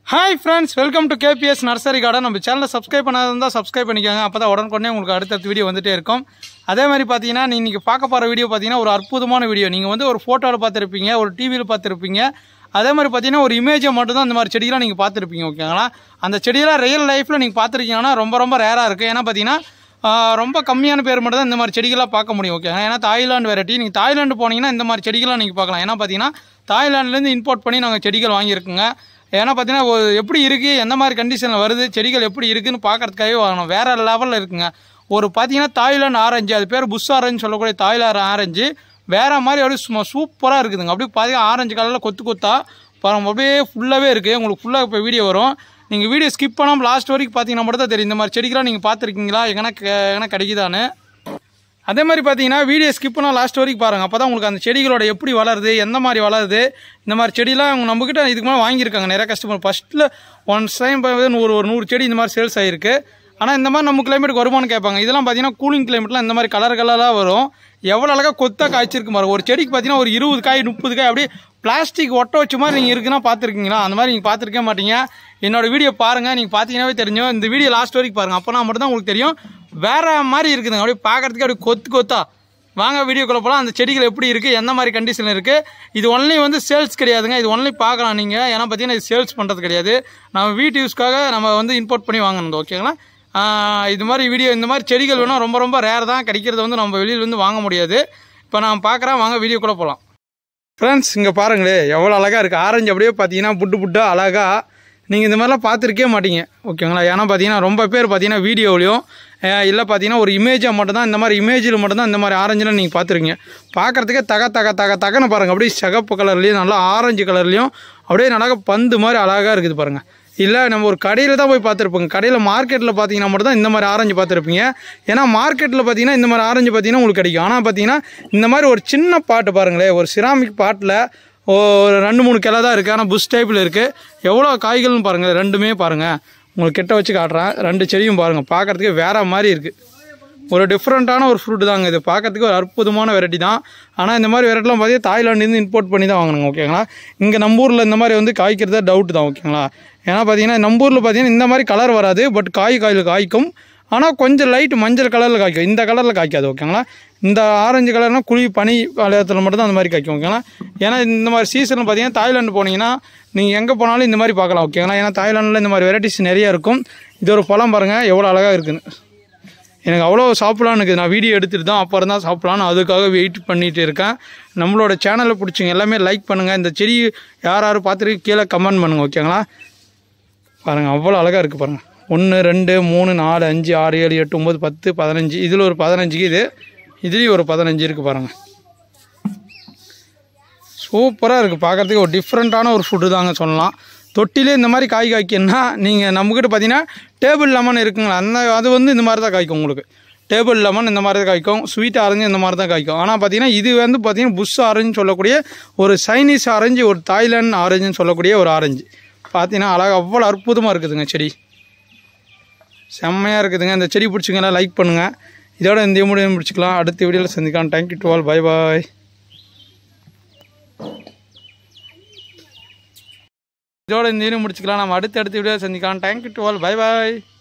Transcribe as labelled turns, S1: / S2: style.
S1: hi friends welcome to KPS nursery garden நம்ம சேனலை subscribe பண்ணாத இருந்தால் சப்ஸ்கிரைப் பண்ணிக்கோங்க அப்போ தான் உடனுக்குடனே உங்களுக்கு அடுத்தடுத்த வீடியோ வந்துட்டே இருக்கும் அதே மாதிரி பார்த்தீங்கன்னா நீ இன்றைக்கி பார்க்க போகிற வீடியோ பார்த்தீங்கன்னா ஒரு அற்புதமான வீடியோ நீங்கள் வந்து ஒரு ஃபோட்டோவில் பார்த்துருப்பீங்க ஒரு டிவியில் பார்த்துருப்பீங்க அதே மாதிரி பார்த்தீங்கன்னா ஒரு இமேஜை மட்டும் தான் இந்த மாதிரி செடியெல்லாம் நீங்கள் பார்த்துருப்பீங்க ஓகேங்களா அந்த செடியெல்லாம் ரியல் லைஃப்பில் நீங்கள் பார்த்துருக்கீங்கன்னா ரொம்ப ரொம்ப ரேராக இருக்குது ஏன்னா பார்த்தீங்கன்னா ஆஹ் ரொம்ப கம்மியான பேர் மட்டும் தான் இந்த மாதிரி செடிகளாக பார்க்க முடியும் ஓகே ஏன்னா தாய்லாந்து வெரைட்டி நீங்கள் தாய்லாந்து போனீங்கன்னா இந்த மாதிரி செடிகளாக நீங்கள் பார்க்கலாம் ஏன்னா பார்த்தீங்கன்னா தாய்லாந்துலேருந்து இம்போர்ட் பண்ணி நாங்கள் செடிகள் வாங்கியிருக்குங்க ஏன்னா பார்த்தீங்கன்னா ஒரு எப்படி இருக்குது எந்த மாதிரி கண்டிஷனில் வருது செடிகள் எப்படி இருக்குன்னு பார்க்கறதுக்காகவே வாங்கணும் வேறு லெவலில் இருக்குங்க ஒரு பார்த்தீங்கன்னா தாய்லாந்து ஆரஞ்சு அது பேர் புஷ் ஆரஞ்சு சொல்லக்கூடிய தாய்லாந்து ஆரஞ்சு வேறு மாதிரி அப்படியே சும்மா சூப்பராக இருக்குதுங்க அப்படியே பார்த்தீங்கன்னா ஆரஞ்சு கலரில் கொத்து கொத்தா பாருங்க அப்படியே ஃபுல்லாகவே இருக்குது உங்களுக்கு ஃபுல்லாக இப்போ வீடியோ வரும் நீங்கள் வீடியோ ஸ்கிப் பண்ணாமல் லாஸ்ட் வரைக்கும் பார்த்தீங்கன்னா மட்டும் தான் தெரியும் இந்த மாதிரி செடிகளாம் நீங்கள் பார்த்துருக்கீங்களா எங்கன்னா கெ- எங்கன்னா கிடைக்குதான்னு அதே மாதிரி பார்த்தீங்கன்னா வீடியோ ஸ்கிப் பண்ணால் லாஸ்ட் வரைக்கும் பாருங்கள் அப்போ தான் உங்களுக்கு அந்த செடிகளோட எப்படி வளருது எந்த மாதிரி வளருது இந்த மாதிரி செடியெலாம் அவங்க நம்மக்கிட்ட இதுக்கு மேலே வாங்கியிருக்காங்க நிறைய கஸ்டமர் ஃபஸ்ட்டில் ஒன் டைம் ஒரு ஒரு நூறு செடி இந்த மாதிரி சேல்ஸ் ஆகிருக்கு ஆனால் இந்த மாதிரி நம்ம கிளைமேட்டுக்கு வருமானு கேட்பாங்க இதெல்லாம் பார்த்தீங்கன்னா கூலிங் கிளைமேட்லாம் இந்த மாதிரி கலர் கலராக வரும் எவ்வளோ அழகாக கொத்தாக காய்ச்சிருக்கு பாருங்க ஒரு செடிக்கு பார்த்தீங்கன்னா ஒரு இருபது காய் முப்பது காய் அப்படியே பிளாஸ்டிக் ஒட்ட வச்ச மாதிரி நீங்கள் இருக்குன்னா பார்த்துருக்கீங்களா அந்த மாதிரி நீங்கள் பார்த்துருக்க மாட்டீங்க என்னோட வீடியோ பாருங்கள் நீங்கள் பார்த்தீங்கன்னாவே தெரியும் இந்த வீடியோ லாஸ்ட் வரைக்கும் பாருங்கள் அப்போனா மட்டும் தான் உங்களுக்கு தெரியும் வேற மாதிரி இருக்குதுங்க அப்படியே பார்க்கறதுக்கு அப்படியே கொத்து கொத்தா வாங்க வீடியோக்குள்ள போகலாம் அந்த செடிகள் எப்படி இருக்குது எந்த மாதிரி கண்டிஷன் இருக்குது இது ஒன்லி வந்து சேல்ஸ் கிடையாதுங்க இது ஒன்லி பார்க்கலாம் நீங்கள் ஏன்னா பார்த்தீங்கன்னா இது சேல்ஸ் பண்ணுறது கிடையாது நம்ம வீட்டு யூஸ்க்காக நம்ம வந்து இம்போர்ட் பண்ணி வாங்கணும் ஓகேங்களா ஆஹ் இது மாதிரி வீடியோ இந்த மாதிரி செடிகள் வேணும் ரொம்ப ரொம்ப ரேர் தான் கிடைக்கிறது வந்து நம்ம வெளியில வந்து வாங்க முடியாது இப்போ நான் பார்க்குறேன் வாங்க வீடியோக்குள்ளே போகலாம் ஃப்ரெண்ட்ஸ் இங்கே பாருங்களே எவ்வளோ அழகாக இருக்குது ஆரஞ்சு அப்படியே பார்த்தீங்கன்னா புட்டு புட்டாக அழகாக நீங்கள் இந்த மாதிரிலாம் பார்த்துருக்கே மாட்டீங்க ஓகேங்களா ஏன்னா பார்த்தீங்கன்னா ரொம்ப பேர் பார்த்தீங்கன்னா வீடியோவிலையும் இல்லை பார்த்தீங்கன்னா ஒரு இமேஜாக மட்டும் தான் இந்த மாதிரி இமேஜில் மட்டும் தான் இந்த மாதிரி ஆரஞ்சுலாம் நீங்கள் பார்த்துருக்கீங்க பார்க்குறதுக்கே தக தக தக தகன்னு பாருங்கள் அப்படியே சிகப்பு கலர்லேயும் நல்லா ஆரஞ்சு கலர்லேயும் அப்படியே நல்லா பந்து மாதிரி அழகாக இருக்குது பாருங்கள் இல்லை நம்ம ஒரு கடையில் தான் போய் பார்த்துருப்போங்க கடையில் மார்க்கெட்டில் பார்த்தீங்கன்னா மட்டும் தான் இந்த மாதிரி ஆரஞ்சு பார்த்துருப்பீங்க ஏன்னா மார்க்கெட்டில் பார்த்தீங்கன்னா இந்த மாதிரி ஆரஞ்சு பார்த்தீங்கன்னா உங்களுக்கு கிடைக்கும் ஆனால் பார்த்தீங்கன்னா இந்த மாதிரி ஒரு சின்ன பாட்டு பாருங்களேன் ஒரு சிராமிக் பாட்டில் ஒரு ரெண்டு மூணு கிளை தான் இருக்குது ஆனால் புஷ் டைப்பில் இருக்குது எவ்வளோ காய்கள்னு பாருங்கள் ரெண்டுமே பாருங்கள் உங்களுக்கு கிட்ட வச்சு காட்டுறேன் ரெண்டு செடியும் பாருங்கள் பார்க்குறதுக்கு வேற மாதிரி இருக்குது ஒரு டிஃப்ரெண்ட்டான ஒரு ஃப்ரூட் தாங்க இது பார்க்கறதுக்கு ஒரு அற்புதமான வெரைட்டி தான் ஆனால் இந்த மாதிரி வெரைட்டிலாம் பார்த்தீங்கன்னா தாய்லாந்துலேருந்து இம்போர்ட் பண்ணி தான் வாங்கணுங்க ஓகேங்களா இங்கே நம்ம ஊரில் இந்த மாதிரி வந்து காய்க்கிறது டவுட் தான் ஓகேங்களா ஏன்னா பார்த்தீங்கன்னா நம்ம ஊரில் பார்த்தீங்கன்னா இந்த மாதிரி கலர் வராது பட் காய் காயில் காய்க்கும் ஆனால் கொஞ்சம் லைட் மஞ்சள் கலரில் காய்க்கும் இந்த கலரில் காய்க்காது ஓகேங்களா இந்த ஆரஞ்சு கலர்னா குழி பனி வளையத்தில் மட்டும் தான் அந்த மாதிரி காய்க்கும் ஓகேங்களா ஏன்னா இந்த மாதிரி சீசனில் பார்த்தீங்கன்னா தாய்லாந்து போனீங்கன்னா நீங்கள் எங்கே போனாலும் இந்த மாதிரி பார்க்கலாம் ஓகேங்களா ஏன்னா தாய்லாண்டில் இந்த மாதிரி வெரைட்டிஸ் நிறைய இருக்கும் இது ஒரு பழம் பாருங்கள் எவ்வளோ அழகாக இருக்குன்னு எனக்கு அவ்வளோ சாப்பிட்லான்னு இருக்குது நான் வீடியோ எடுத்துட்டு தான் அப்புறம் தான் சாப்பிட்லான்னு அதுக்காக வெயிட் பண்ணிட்டு இருக்கேன் நம்மளோட சேனலை பிடிச்சிங்க எல்லாமே லைக் பண்ணுங்கள் இந்த செடி யார் யார் பார்த்துட்டு கீழே கமெண்ட் பண்ணுங்கள் ஓகேங்களா பாருங்கள் அவ்வளோ அழகாக இருக்குது பாருங்கள் ஒன்று ரெண்டு மூணு நாலு அஞ்சு ஆறு ஏழு எட்டு ஒம்பது பத்து பதினஞ்சு இதில் ஒரு பதினஞ்சுக்கு இது இதுலேயும் ஒரு பதினஞ்சு இருக்குது பாருங்கள் சூப்பராக இருக்குது பார்க்கறதுக்கு ஒரு டிஃப்ரெண்ட்டான ஒரு ஃபுட்டு தாங்க சொல்லலாம் தொட்டிலே இந்த மாதிரி காய் காய்க்கணும்னா நீங்கள் நம்மக்கிட்ட பார்த்தீங்கன்னா டேபிள் லெமன் இருக்குங்களா அந்த அது வந்து இந்த மாதிரி தான் காய்க்கும் உங்களுக்கு டேபிள் லெமன் இந்த மாதிரி தான் காய்க்கும் ஸ்வீட் ஆரஞ்சு இந்த மாதிரி தான் காய்க்கும் ஆனால் பார்த்தீங்கன்னா இது வந்து பார்த்தீங்கன்னா புஷ் ஆரஞ்சு சொல்லக்கூடிய ஒரு சைனீஸ் ஆரஞ்சு ஒரு தாய்லாந்து ஆரஞ்சுன்னு சொல்லக்கூடிய ஒரு ஆரஞ்சு பார்த்தீங்கன்னா அழகாக அவ்வளோ அற்புதமாக இருக்குதுங்க செடி செம்மையாக இருக்குதுங்க இந்த செடி பிடிச்சிங்கன்னா லைக் பண்ணுங்கள் இதோட இந்த வீடியோ முடிச்சுக்கலாம் அடுத்த வீடியோவில் சந்திக்கலாம் thank you to all bye bye இதோட இந்த வீடியோ முடிச்சுக்கலாம் நம்ம அடுத்த அடுத்த வீடியோ சந்திக்கலாம் thank you to all bye bye